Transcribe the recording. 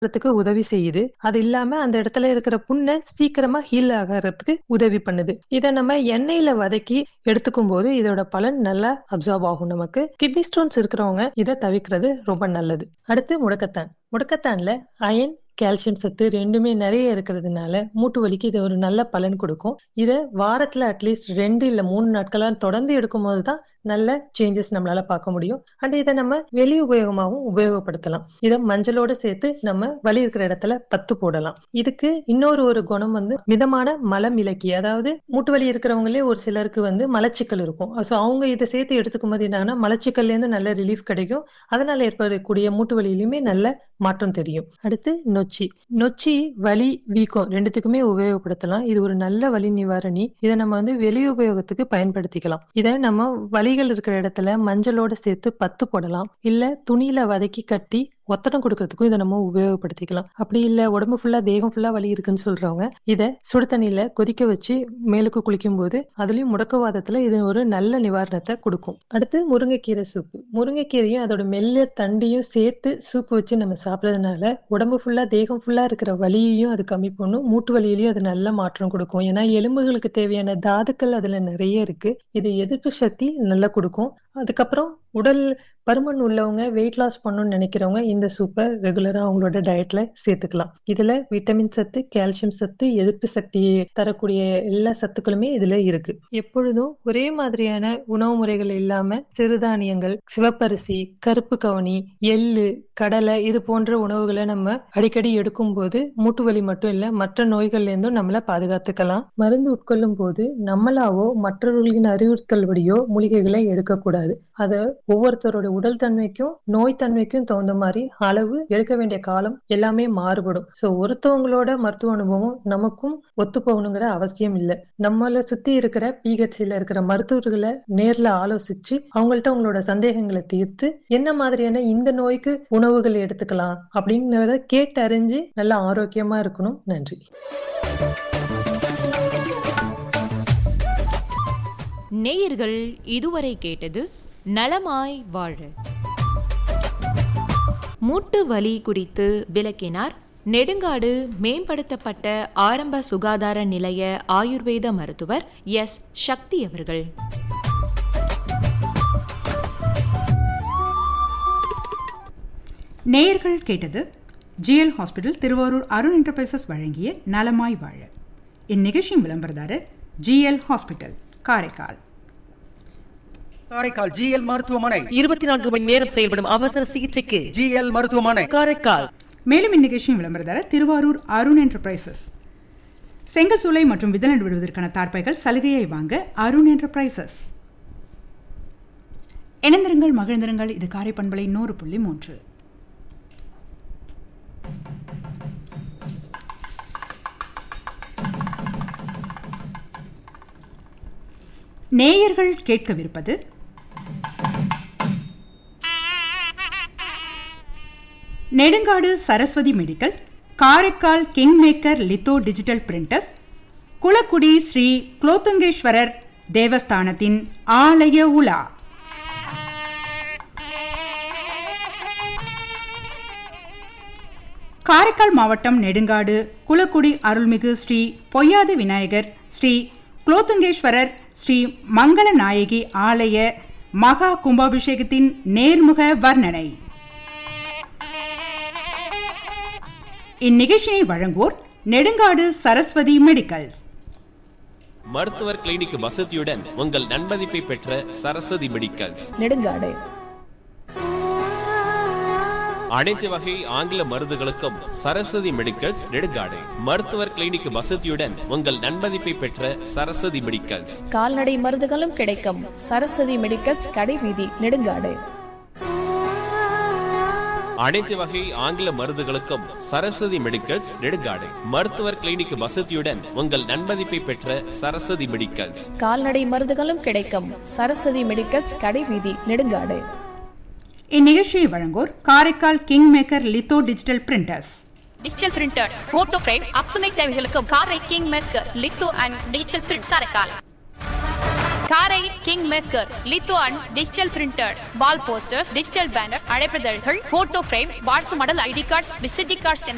றதுக்கு உதவி செய்யுது. அது இல்லாம அந்த இடத்துல இருக்கிற புண்ண சீக்கிரமா ஹீல் ஆகறதுக்கு உதவி பண்ணுது. இத நம்ம எண்ணெயில வதக்கி எடுத்துக்கும்போது, இதோட பலன் நல்லா அப்சார்ப் ஆகும் நமக்கு. கிட்னி ஸ்டோன்ஸ் இருக்கிறவங்க இத தவிர்க்கிறது ரொம்ப நல்லது. அடுத்து முடக்கத்தான். முடக்கத்தான்ல அயர்ன், கால்சியம் சத்து 2மே நெறைய இருக்கிறதுனால, மூட்டு வலிக்கு இது ஒரு நல்ல பலன் குடுக்கும். இத வாரத்துல அட்லீஸ்ட் 2 இல்ல 3 நாட்களா தொடர்ந்து எடுக்கும்போது தான் நல்ல சேஞ்சஸ் நம்மளால பார்க்க முடியும். அண்ட் இத நம்ம வெளி உபயோகமாவும் உபயோகப்படுத்தலாம். இத மஞ்சளோட சேர்த்து நம்ம வலி இருக்கிற இடத்துல பத்து போடலாம். இதுக்கு இன்னொரு ஒரு குணம் வந்து மிதமான மலம் விலக்கி. அதாவது மூட்டு வலி இருக்கிறவங்களே ஒரு சிலருக்கு வந்து மலச்சிக்கல் இருக்கும். ஸோ அவங்க இத சேர்த்து எடுத்துக்கும்போது என்னாகும்னா, மலச்சிக்கல்லேருந்து நல்ல ரிலீஃப் கிடைக்கும். அதனால ஏற்படக்கூடிய மூட்டு வலியிலுமே நல்ல மாற்றம் தெரியும். அடுத்து நொச்சி. நொச்சி வலி, வீக்கம் 2த்துக்குமே உபயோகப்படுத்தலாம். இது ஒரு நல்ல வலி நிவாரணி. இத நம்ம வந்து வெளி உபயோகத்துக்கு பயன்படுத்திக்கலாம். இத நம்ம வலிகள் இருக்கிற இடத்துல மஞ்சளோட சேர்த்து பத்து போடலாம். இல்ல துணியில வதக்கி கட்டி ஒத்தடம் குடுக்கறதுக்கும் இத நம்ம உபயோகப்படுத்திக்கலாம். அப்படி இல்ல உடம்பு ஃபுல்லா தேகம் ஃபுல்லா வலி இருக்குன்னு சொல்றவங்க, இத சுடு தண்ணீல கொதிக்க வச்சு மேலுக்கு குளிக்கும்போது, அதுலயும் முடக்குவாதத்துல இது ஒரு நல்ல நிவாரணத்த குடுக்கும். அடுத்து முருங்கைக்கீரை சூப்பு. முருங்கைக்கீரையும் அதோட மெல்லிய தண்டையும் சேர்த்து சூப் வச்சு நம்ம சாப்பிடுறதுனால, உடம்பு ஃபுல்லா தேகம் ஃபுல்லா இருக்கிற வலியையும் அது கம்மி பண்ணும். மூட்டு வலியிலயும் அது நல்ல மாற்றம் குடுக்கும். ஏன்னா எலும்புகளுக்கு தேவையான தாதுக்கள் அதுல நெறைய இருக்கு. இது எதிர்ப்பு சக்தி நல்லா குடுக்கும். அதுக்கப்புறம் உடல் பருமன் உள்ளவங்க, வெயிட் லாஸ் பண்ணணும்னு நெனைக்கிறவங்க இந்த சூப்ப ரெகுலரா அவங்களோட டயட்ல சேர்த்துக்கலாம். இதுல விட்டமின் சத்து, கால்சியம் சத்து, எதிர்ப்பு சக்தியை தரக்கூடிய எல்லா சத்துக்களுமே இதுல இருக்கு. எப்பொழுதும் ஒரே மாதிரியான உணவு முறைகள் இல்லாம சிறுதானியங்கள், சிவப்பரிசி, கருப்பு கவுனி, எள்ளு, கடலை இது போன்ற உணவுகள நம்ம அடிக்கடி எடுக்கும்போது, மூட்டு வலி மட்டும் இல்ல மற்ற நோய்கள்ல இருந்தும் நம்மள பாதுகாத்துக்கலாம். மருந்து உட்கொள்ளும்போது நம்மளாவோ, மற்றவர்களின் அறிவுறுத்தல்படியோ மூலிகைகள எடுக்கக்கூடாது. அத ஒவ்வொருத்தரோட உடல் தன்மைக்கும், நோய் தன்மைக்கும் தகுந்த மாரி அளவு, எடுக்க வேண்டிய காலம் எல்லாமே மாறுபடும். ஸோ ஒருத்தவங்களோட மருத்துவ அனுபவம் நமக்கும் ஒத்து போகணுங்கிற அவசியம் இல்ல. நம்மள சுத்தி இருக்கிற பிஹெச்சில இருக்கிற மருத்துவர்கள நேர்ல ஆலோசிச்சு, அவங்கள்ட்ட உங்களோட சந்தேகங்கள தீர்த்து, என்ன மாதிரியான இந்த நோய்க்கு உணவுகள் எடுத்துக்கலாம் அப்படிங்கிறத கேட்டறிஞ்சு நல்லா ஆரோக்கியமா இருக்கணும். நன்றி. நேயர்கள் இதுவரை கேட்டது நலமாய் வாழ. மூட்டு வலி குறித்து விளக்கினார் நெடுங்காடு மேம்படுத்தப்பட்ட ஆரம்ப சுகாதார நிலைய ஆயுர்வேத மருத்துவர் எஸ். சக்தி அவர்கள். நேயர்கள் கேட்டது GL hospital Thiruvarur Arun enterprises வழங்கிய நலமாய் வாழ. இந்நிகழ்ச்சியின் விளம்பரதாரர் GL hospital Karaikal. Karaikal GL மருத்துவமனை இருபத்தி நான்கு மணி நேரம் செயல்படும் அவசர சிகிச்சைக்கு ஜிஎல் மருத்துவமனை காரைக்கால் மேலும் இந்நிகழ்ச்சியின் விளம்பரதாரர் திருவாரூர் அருண் என்டர்பிரைசஸ் செங்கல் சூளை மற்றும் விதல் விடுவதற்கான தார்ப்பைகள் சலுகையை வாங்க அருண் என்டர்பிரைசஸ் இணைந்திருங்கள் மகிழ்ந்திருங்கள் இது காரை பண்பலை நூறு புள்ளி மூன்று நேயர்கள் கேட்கவிருப்பது Nedungadu Saraswathi medical Karaikal king maker litho digital printers Kulakkudi Sri Kulothungeswarar தேவஸ்தானத்தின் ஆலய உலா காரைக்கால் மாவட்டம் நெடுங்காடு குளக்குடி அருள்மிகு ஸ்ரீ பொய்யாத விநாயகர் ஸ்ரீ குலோத்துங்கேஸ்வரர் ஸ்ரீ மங்கள நாயகி ஆலய மகா கும்பாபிஷேகத்தின் நேர்முக வர்ணனை இந்நிகழ்ச்சியை வழங்குவோர் நெடுங்காடு சரஸ்வதி மெடிக்கல்ஸ் மருத்துவர் கிளினிக் வசதியுடன் உங்கள் நன்மதிப்பை பெற்ற சரஸ்வதி மெடிக்கல்ஸ் நெடுங்காடு அனைத்து வகை ஆங்கில மருந்துகளுக்கும் சரஸ்வதி மெடிக்கல்ஸ் நெடுங்காடு மருத்துவர் கிளினிக் வசதியுடன் உங்கள் நன்மதிப்பை பெற்ற சரஸ்வதி மெடிக்கல்ஸ் கால்நடை மருந்துகளும் கிடைக்கும் சரஸ்வதி மெடிக்கல்ஸ் கடைவீதி நெடுங்காடு அனைத்து வகை ஆங்கில மருந்துகளுக்கும் சரஸ்வதி மெடிக்கல்ஸ் நெடுங்காடு மருத்துவர் கிளினிக் வசதியுடன் உங்கள் நன்மதிப்பை பெற்ற சரஸ்வதி மெடிக்கல்ஸ் கால்நடை மருந்துகளும் கிடைக்கும் சரஸ்வதி மெடிக்கல்ஸ் கடைவீதி நெடுங்காடு இந்நிகழ்ச்சியை வழங்குவோர் Karaikal king maker litho digital printers digital printers photo frame அத்துணை தேவைகளுக்கும் Karai king maker litho and digital print Karaikal Karai king maker litho and digital printers wall posters digital banners அழைப்பிதழ்கள் போட்டோ ஃப்ரேம் வாழ்த்து மடல் ஐடி கார்ட்ஸ் விசிட்டிங் கார்ட்ஸ் என